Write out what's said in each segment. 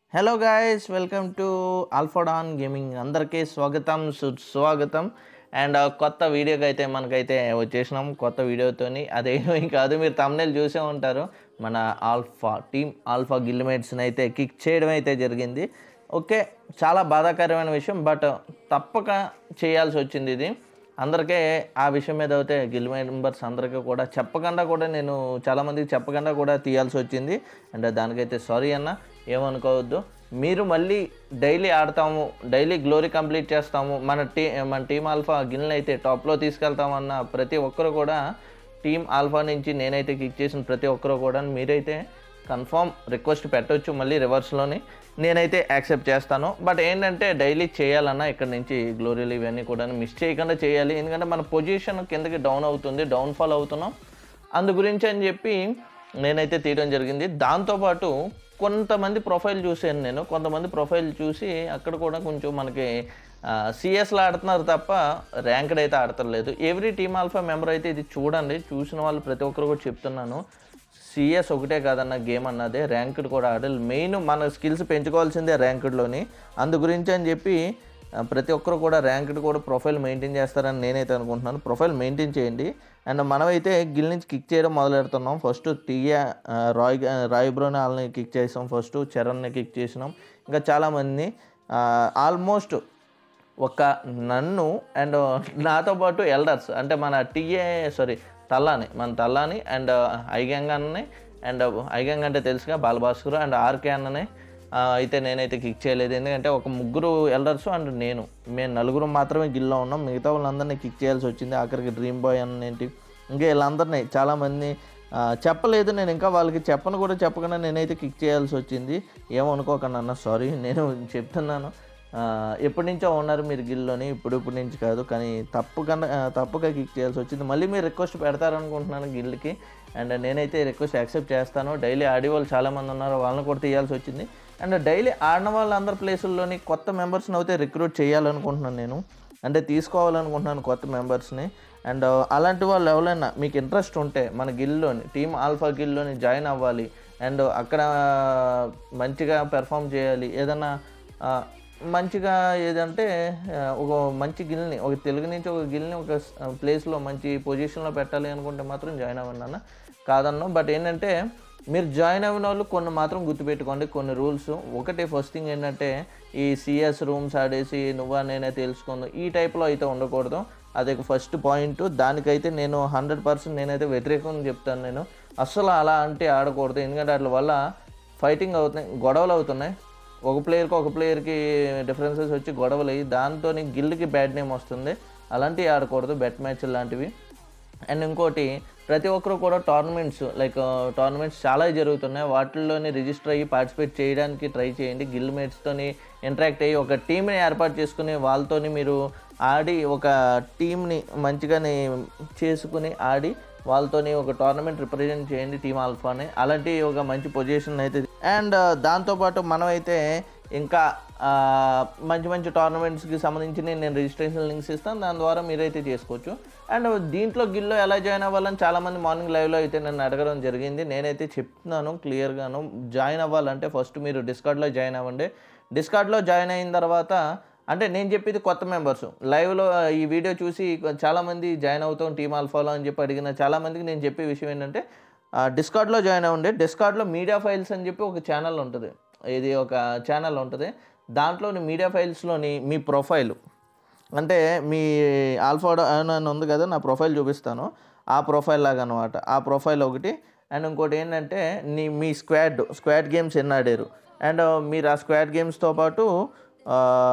hello guys welcome to ఆల్ఫాడాన్ gaming అందరికీ స్వాగతం సుస్వాగతం అండ్ కొత్త వీడియోకి అయితే మనకైతే వచ్చేసినాం కొత్త వీడియోతోని అదేమీ కాదు మీరు తమ్నేల్ చూసే ఉంటారు మన ఆల్ఫా టీమ్ ఆల్ఫా గిల్మేట్స్ని అయితే కిక్ చేయడం అయితే జరిగింది ఓకే చాలా బాధాకరమైన విషయం బట్ తప్పక చేయాల్సి వచ్చింది ఇది అందరికీ ఆ విషయం మీద అయితే గిల్ మెంబర్స్ అందరికీ కూడా చెప్పకుండా కూడా నేను చాలామందికి చెప్పకుండా కూడా తీయాల్సి వచ్చింది అండ్ దానికైతే సారీ అన్న ఏమనుకోవద్దు మీరు మళ్ళీ డైలీ ఆడతాము డైలీ గ్లోరీ కంప్లీట్ చేస్తాము మన టీ మన టీం ఆల్ఫా గిల్ని అయితే టాప్లో తీసుకెళ్తామన్న ప్రతి ఒక్కరు కూడా టీం ఆల్ఫా నుంచి నేనైతే కిక్ చేసిన ప్రతి ఒక్కరు కూడా మీరైతే కన్ఫామ్ రిక్వెస్ట్ పెట్టవచ్చు మళ్ళీ రివర్స్లోని నేనైతే యాక్సెప్ట్ చేస్తాను బట్ ఏంటంటే డైలీ చేయాలన్నా ఇక్కడ నుంచి గ్లోరీలు ఇవన్నీ కూడా మిస్ చేయకుండా చేయాలి ఎందుకంటే మన పొజిషన్ కిందకి డౌన్ అవుతుంది డౌన్ఫాల్ అవుతున్నాం అందు గురించి అని చెప్పి నేనైతే తీయడం జరిగింది దాంతోపాటు కొంతమంది ప్రొఫైల్ చూశాను నేను కొంతమంది ప్రొఫైల్ చూసి అక్కడ కూడా కొంచెం మనకి సిఎస్లో ఆడుతున్నారు తప్ప ర్యాంక్డ్ అయితే ఆడతలేదు ఎవ్రీ టీమ్ ఆల్ఫా మెంబర్ అయితే ఇది చూడండి చూసిన వాళ్ళు ప్రతి ఒక్కరు కూడా చెప్తున్నాను సిఎస్ ఒకటే కాదన్న గేమ్ అన్నదే ర్యాంక్డ్ కూడా ఆడాలి మెయిన్ మన స్కిల్స్ పెంచుకోవాల్సిందే ర్యాంక్డ్లోని అందు గురించి అని చెప్పి ఆ, ప్రతి ఒక్కరు కూడా ర్యాంక్డ్ కూడా ప్రొఫైల్ మెయింటైన్ చేస్తారని నేనైతే అనుకుంటున్నాను ప్రొఫైల్ మెయింటైన్ చేయండి అండ్ మనమైతే గిల్ నుంచి కిక్ చేయడం మొదలెడుతున్నాం ఫస్ట్ టీయా ఆ, రాయ్ రాయ్ బ్రోని వాళ్ళని కిక్ చేసాం ఫస్ట్ చరణ్ని కిక్ చేసినాం ఇంకా చాలామంది ఆల్మోస్ట్ ఒక నన్ను అండ్ నాతో పాటు ఎల్డర్స్ అంటే మన టీఏ సారీ తల్లాని మన తల్లాని అండ్ ఐగంగ్ అన్నని అండ్ ఐగంగ్ అంటే తెలుసుగా బాలభాస్కర్ అండ్ ఆర్కే అన్నని ఆ, అయితే నేనైతే కిక్ చేయలేదు ఎందుకంటే ఒక ముగ్గురు ఎల్డర్స్ అండ్ నేను మేము నలుగురు మాత్రమే గిల్లో ఉన్నాం మిగతా వాళ్ళందరినీ కిక్ చేయాల్సి వచ్చింది ఆఖరికి డ్రీమ్ బాయ్ అన్న ఏంటి ఇంకా వీళ్ళందరినీ చాలామంది ఆ, చెప్పలేదు నేను ఇంకా వాళ్ళకి చెప్పను కూడా చెప్పకుండా నేనైతే కిక్ చేయాల్సి వచ్చింది ఏమనుకోకండి అన్న సారీ నేను చెప్తున్నాను ఆ, ఎప్పటి నుంచో ఉన్నారు మీరు గిల్లోని ఇప్పుడు ఇప్పుడు నుంచి కాదు కానీ తప్పకుండా ఆ, తప్పక కిక్ చేయాల్సి వచ్చింది మళ్ళీ మీరు రిక్వెస్ట్ పెడతారనుకుంటున్నాను గిల్కి అండ్ నేనైతే రిక్వెస్ట్ యాక్సెప్ట్ చేస్తాను డైలీ ఆడే వాళ్ళు చాలామంది ఉన్నారు వాళ్ళని కూడా తీయాల్సి వచ్చింది అండ్ డైలీ ఆడిన వాళ్ళందరి ప్లేసుల్లోని కొత్త మెంబర్స్ని అయితే రిక్రూట్ చేయాలనుకుంటున్నాను నేను అంటే తీసుకోవాలనుకుంటున్నాను కొత్త మెంబర్స్ని అండ్ అలాంటి వాళ్ళు ఎవరైనా మీకు ఇంట్రెస్ట్ ఉంటే మన గిల్లోని టీమ్ ఆల్ఫా గిల్లోని జాయిన్ అవ్వాలి అండ్ అక్కడ మంచిగా పెర్ఫామ్ చేయాలి ఏదన్నా ఆ, మంచిగా ఏదంటే ఆ, ఒక మంచి గిల్ని ఒక తెలుగు నుంచి ఒక గిల్ని ఒక ప్లేస్లో మంచి పొజిషన్లో పెట్టాలి అనుకుంటే మాత్రం జాయిన్ అవ్వండి అన్న కాదన్ను బట్ ఏంటంటే మీరు జాయిన్ అయిన వాళ్ళు కొన్ని మాత్రం గుర్తుపెట్టుకోండి కొన్ని రూల్స్ ఒకటి ఫస్ట్ థింగ్ ఏంటంటే ఈ సిఎస్ రూమ్స్ ఆడేసి నువ్వా నేనే తెలుసుకుందు ఈ టైప్లో అయితే ఉండకూడదు అది ఫస్ట్ పాయింట్ దానికైతే నేను హండ్రెడ్ పర్సెంట్ నేనైతే వ్యతిరేకంగా చెప్తాను నేను అస్సలు అలా అంటే ఆడకూడదు ఎందుకంటే వాటి వల్ల ఫైటింగ్ అవుతున్నాయి గొడవలు అవుతున్నాయి ఒక ప్లేయర్కి ఒక ప్లేయర్కి డిఫరెన్సెస్ వచ్చి గొడవలు అయ్యి దాంతో గిల్డ్కి బ్యాడ్ నేమ్ వస్తుంది అలాంటివి ఆడకూడదు బెట్ మ్యాచ్ లాంటివి అండ్ ఇంకోటి ప్రతి ఒక్కరు కూడా టోర్నమెంట్స్ లైక్ టోర్నమెంట్స్ చాలా జరుగుతున్నాయి వాటిల్లోని రిజిస్టర్ అయ్యి పార్టిసిపేట్ చేయడానికి ట్రై చేయండి గిల్ మేట్స్తోని ఇంటరాక్ట్ అయ్యి ఒక టీంని ఏర్పాటు చేసుకుని వాళ్ళతోని మీరు ఆడి ఒక టీంని మంచిగానే చేసుకుని ఆడి వాళ్ళతోని ఒక టోర్నమెంట్ రిప్రజెంట్ చేయండి టీమ్ ఆల్ఫాని అలాంటి ఒక మంచి పొజిషన్ అయితే అండ్ దాంతోపాటు మనమైతే ఇంకా ఆ, మంచి మంచి టోర్నమెంట్స్కి సంబంధించి నేను రిజిస్ట్రేషన్ లింక్స్ ఇస్తాను దాని ద్వారా మీరైతే చేసుకోవచ్చు అండ్ దీంట్లో గిల్లో ఎలా జాయిన్ అవ్వాలని చాలామంది మార్నింగ్ లైవ్లో అయితే నన్ను అడగడం జరిగింది నేనైతే చెప్తున్నాను క్లియర్గాను జాయిన్ అవ్వాలంటే ఫస్ట్ మీరు డిస్కార్డ్లో జాయిన్ అవ్వండి డిస్కార్డ్లో జాయిన్ అయిన తర్వాత అంటే నేను చెప్పేది కొత్త మెంబర్స్ లైవ్లో ఈ వీడియో చూసి చాలామంది జాయిన్ అవుతాం టీమ్ ఆల్ఫాలో అని చెప్పి అడిగిన చాలామందికి నేను చెప్పే విషయం ఏంటంటే ఆ, డిస్కార్డ్లో జాయిన్ అవ్వండి డిస్కార్డ్లో మీడియా ఫైల్స్ అని చెప్పి ఒక ఛానల్ ఉంటుంది ఇది ఒక ఛానల్ ఉంటుంది దాంట్లోని మీడియా ఫైల్స్లోని మీ ప్రొఫైల్ అంటే మీ ఆల్ఫాడో అని ఉంది కదా నా ప్రొఫైల్ చూపిస్తాను ఆ ప్రొఫైల్ లాగా అనమాట ఆ ప్రొఫైల్ ఒకటి అండ్ ఇంకోటి ఏంటంటే నీ మీ స్క్వాడ్ స్క్వాడ్ గేమ్స్ ఎన్ని ఆడారు అండ్ మీరు ఆ స్క్వాడ్ గేమ్స్తో పాటు ఆ,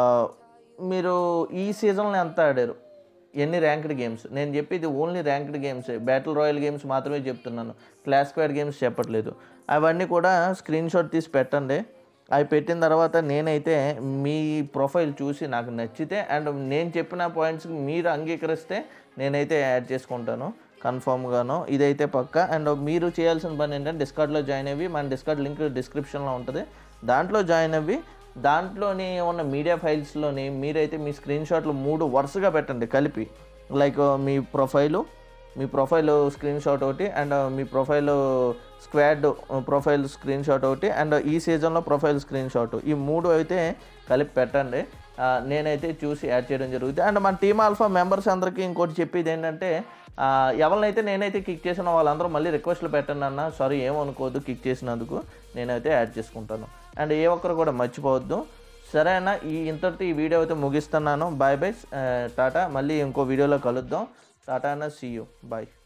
మీరు ఈ సీజన్లో ఎంత ఆడారు ఎన్ని ర్యాంక్డ్ గేమ్స్ నేను చెప్పేది only ranked games battle royale games మాత్రమే చెప్తున్నాను క్లాస్ స్క్వాడ్ గేమ్స్ చెప్పట్లేదు అవన్నీ కూడా స్క్రీన్ షాట్ తీసి పెట్టండి అవి పెట్టిన తర్వాత నేనైతే మీ ప్రొఫైల్ చూసి నాకు నచ్చితే అండ్ నేను చెప్పిన పాయింట్స్కి మీరు అంగీకరిస్తే నేనైతే యాడ్ చేసుకుంటాను కన్ఫామ్గాను ఇదైతే పక్క అండ్ మీరు చేయాల్సిన పని ఏంటంటే డిస్కార్డ్లో జాయిన్ అయ్యి మన డిస్కార్డ్ లింక్ డిస్క్రిప్షన్లో ఉంటుంది దాంట్లో జాయిన్ అవ్వి దాంట్లోని ఉన్న మీడియా ఫైల్స్లోని మీరైతే మీ స్క్రీన్ షాట్లు మూడు వరుసగా పెట్టండి కలిపి లైక్ మీ ప్రొఫైలు మీ ప్రొఫైల్ స్క్రీన్ షాట్ ఒకటి అండ్ మీ profile squad profile screenshot ఒకటి అండ్ ఈ సీజన్లో ప్రొఫైల్ స్క్రీన్ షాట్ ఈ మూడు అయితే కలిపి పెట్టండి ఆ, నేనైతే చూసి యాడ్ చేయడం జరుగుతుంది అండ్ మన టీమ్ ఆల్ఫా మెంబర్స్ అందరికీ ఇంకోటి చెప్పేది ఏంటంటే ఆ, ఎవరినైతే నేనైతే కిక్ చేసిన వాళ్ళందరూ మళ్ళీ రిక్వెస్ట్లు పెట్టండి అన్న సారీ ఏమనుకోవద్దు కిక్ చేసినందుకు నేనైతే యాడ్ చేసుకుంటాను అండ్ ఏ ఒక్కరు కూడా మర్చిపోవద్దు సరే అన్న ఈ ఇంతటితో ఈ వీడియో అయితే ముగిస్తున్నాను బాయ్ బాయ్ టాటా మళ్ళీ ఇంకో వీడియోలో కలుద్దాం టాటా అన్న సీ యూ బాయ్